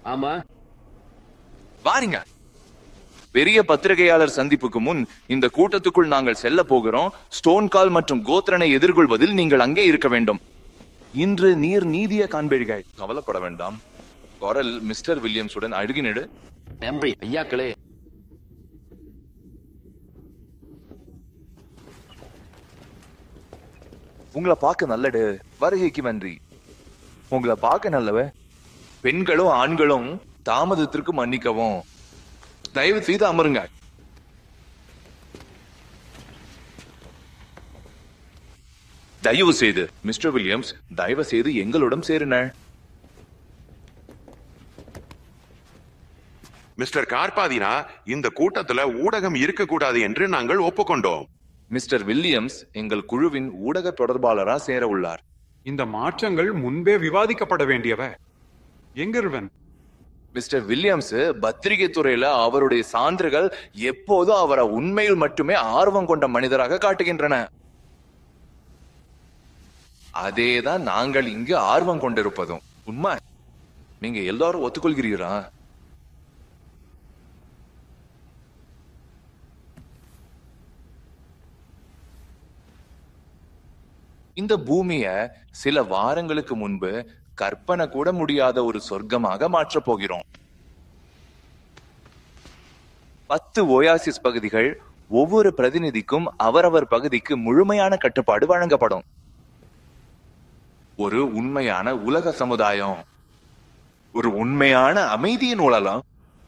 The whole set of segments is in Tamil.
ஆமா வாருங்க பெரிய பத்திரிகையாளர் சந்திப்புக்கு முன் இந்த கூட்டத்துக்குள் நாங்கள் செல்ல போகிறோம் ஸ்டோன் கால் மற்றும் கோத்ரனை எதிர்கொள்வதில் நீங்கள் அங்கே இருக்க வேண்டும் இன்று நீர் நீதிய காண்பீர்கள் கவலைப்பட வேண்டாம் குரல் மிஸ்டர் வில்லியம்ஸுடன் அழுகினடு நன்றி ஐயாக்களே உங்களை பார்க்க நல்லடு வருகைக்கு நன்றி உங்களை பார்க்க நல்லவ பெண்களும் ஆண்களும் தாமதத்திற்கு மன்னிக்கவும் தயவு செய்து அமருங்க தயவு செய்து மிஸ்டர் வில்லியம்ஸ் தயவு செய்து எங்களுடன் சேருன மிஸ்டர் கார்பாதினா இந்த கூட்டத்துல ஊடகம் இருக்கக்கூடாது என்று நாங்கள் ஒப்புக்கொண்டோம் மிஸ்டர் வில்லியம்ஸ் எங்கள் குழுவின் ஊடக தொடர்பாளரா சேர உள்ளார் இந்த மாற்றங்கள் முன்பே விவாதிக்கப்பட வேண்டியவ எங்கிருவன் மிஸ்டர் வில்லியம்ஸ் பத்திரிகை துறையில அவருடைய சான்றுகள் எப்போதும் அவரை உண்மையில் மட்டுமே ஆர்வம் கொண்ட மனிதராக காட்டுகின்றன அதேதான் நாங்கள் இங்கு ஆர்வம் கொண்டிருப்பதும் உண்மை நீங்க எல்லாரும் ஒத்துக்கொள்கிறீரா இந்த பூமிய சில வாரங்களுக்கு முன்பு கற்பனை கூட முடியாத ஒரு சொர்க்கமாக மாற்றப் போகிறோம் பத்து ஓயாசிஸ் பகுதிகள் ஒவ்வொரு பிரதிநிதிக்கும் அவரவர் பகுதிக்கு முழுமையான கட்டுப்பாடு வழங்கப்படும் ஒரு உண்மையான உலக சமுதாயம் ஒரு உண்மையான அமைதியின் உலகம்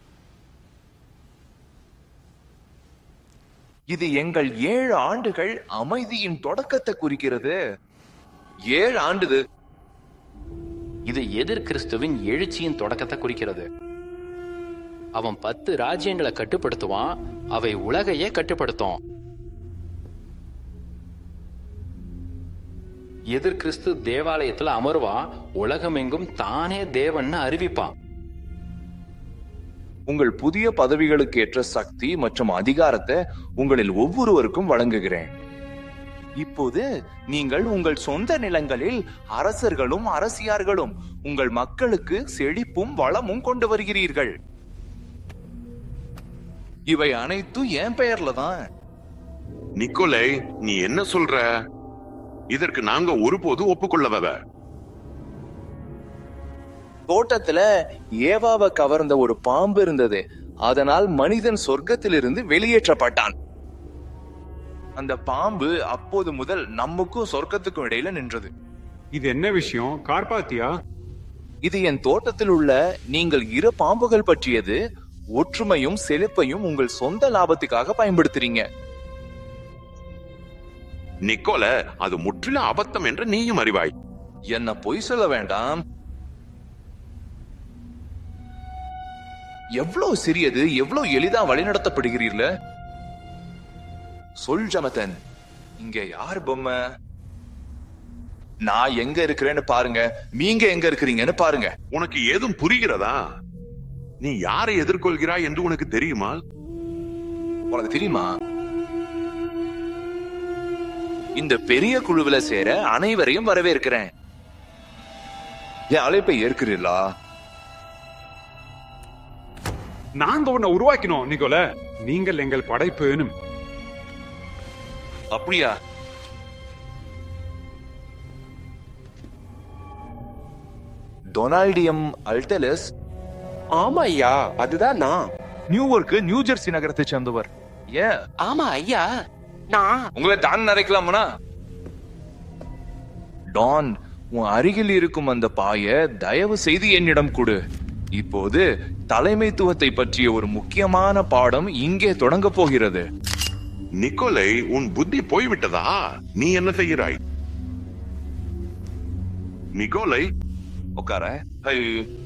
இது எங்கள் ஏழு ஆண்டுகள் அமைதியின் தொடக்கத்தை குறிக்கிறது ஏழு ஆண்டுது இது எதிர் கிறிஸ்துவின் எழுச்சியின் தொடக்கத்தை குறிக்கிறது அவன் பத்து ராஜ்யங்களை கட்டுப்படுத்துவான் அவை உலகையே கட்டுப்படுத்தும் எதிர் கிறிஸ்து தேவாலயத்துல அமர்வான் உலகமெங்கும் தானே தேவன்னு அறிவிப்பான் உங்கள் புதிய பதவிகளுக்கு ஏற்ற சக்தி மற்றும் அதிகாரத்தை உங்களில் ஒவ்வொருவருக்கும் வழங்குகிறேன் இப்போது நீங்கள் உங்கள் சொந்த நிலங்களில் அரசர்களும் அரசியார்களும் உங்கள் மக்களுக்கு செழிப்பும் வளமும் கொண்டு வருகிறீர்கள் இவை அனைத்தும் என் பெயர்ல தான் நிக்கோலை நீ என்ன சொல்ற இதற்கு நாங்க ஒருபோது ஒப்புக்கொள்ளவ தோட்டத்துல ஏவாவை கவர்ந்த ஒரு பாம்பு இருந்தது அதனால் மனிதன் சொர்க்கத்திலிருந்து வெளியேற்றப்பட்டான் அந்த பாம்பு அப்போது முதல் நமக்கும் சொர்க்கத்துக்கும் இடையில நின்றது இது என்ன விஷயம் கார்பாத்தியா இது என் தோட்டத்தில் உள்ள நீங்கள் இரு பாம்புகள் பற்றியது ஒற்றுமையும் செழிப்பையும் உங்கள் சொந்த லாபத்துக்காக பயன்படுத்துறீங்க நிக்கோல அது முற்றிலும் அபத்தம் என்று நீயும் அறிவாய் என்ன பொய் சொல்ல வேண்டாம் எவ்வளவு சிறியது எவ்வளவு எளிதா வழிநடத்தப்படுகிறீர்கள சொல் ஜமதன் இங்க யார் பொம்மை நான் எங்க இருக்கிறேன்னு பாருங்க நீங்க எங்க இருக்கிறீங்கன்னு பாருங்க உனக்கு ஏதும் புரிகிறதா நீ யாரை எதிர்கொள்கிறாய் என்று உனக்கு தெரியுமா உனக்கு தெரியுமா இந்த பெரிய குழுவில சேர அனைவரையும் வரவேற்கிறேன் என் அழைப்பை ஏற்கிறீர்களா நாங்க உன்னை உருவாக்கினோம் நிக்கோல நீங்கள் எங்கள் படைப்புன்னு அப்படியா டொனால்டியம் அல்டலஸ் ஆமா ஐயா அதுதான் நான் நியூயார்க் நியூ ஜெர்சி நகரத்தை சேர்ந்தவர் ஏன் ஆமா ஐயா நான் உங்களை டான் அரைக்கலாமனா டான் உன் அருகில் இருக்கும் அந்த பாய தயவு செய்து என்னிடம் கொடு இப்போது தலைமைத்துவத்தை பற்றிய ஒரு முக்கியமான பாடம் இங்கே தொடங்க போகிறது நிக்கோலை உன் புத்தி போய்விட்டதா நீ என்ன செய்கிறாய் நிக்கோலை உட்கார ஹை.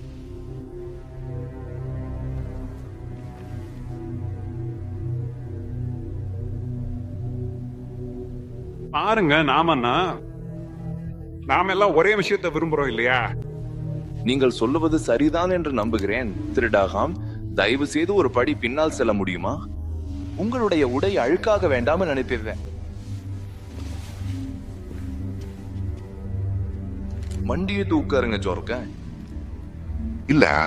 பாருங்க நாமன்னா நாம எல்லாம் ஒரே விஷயத்தை விரும்புறோம் இல்லையா நீங்கள் சொல்லுவது சரிதான் என்று நம்புகிறேன் திருடாகாம் தயவு செய்து ஒரு படி பின்னால் செல்ல முடியுமா உங்களுடைய உடை அழுக்காக வேண்டாம்னு நினைப்பிருந்தேன் மண்டியை தூக்காருங்க ஜோர்க்க இல்ல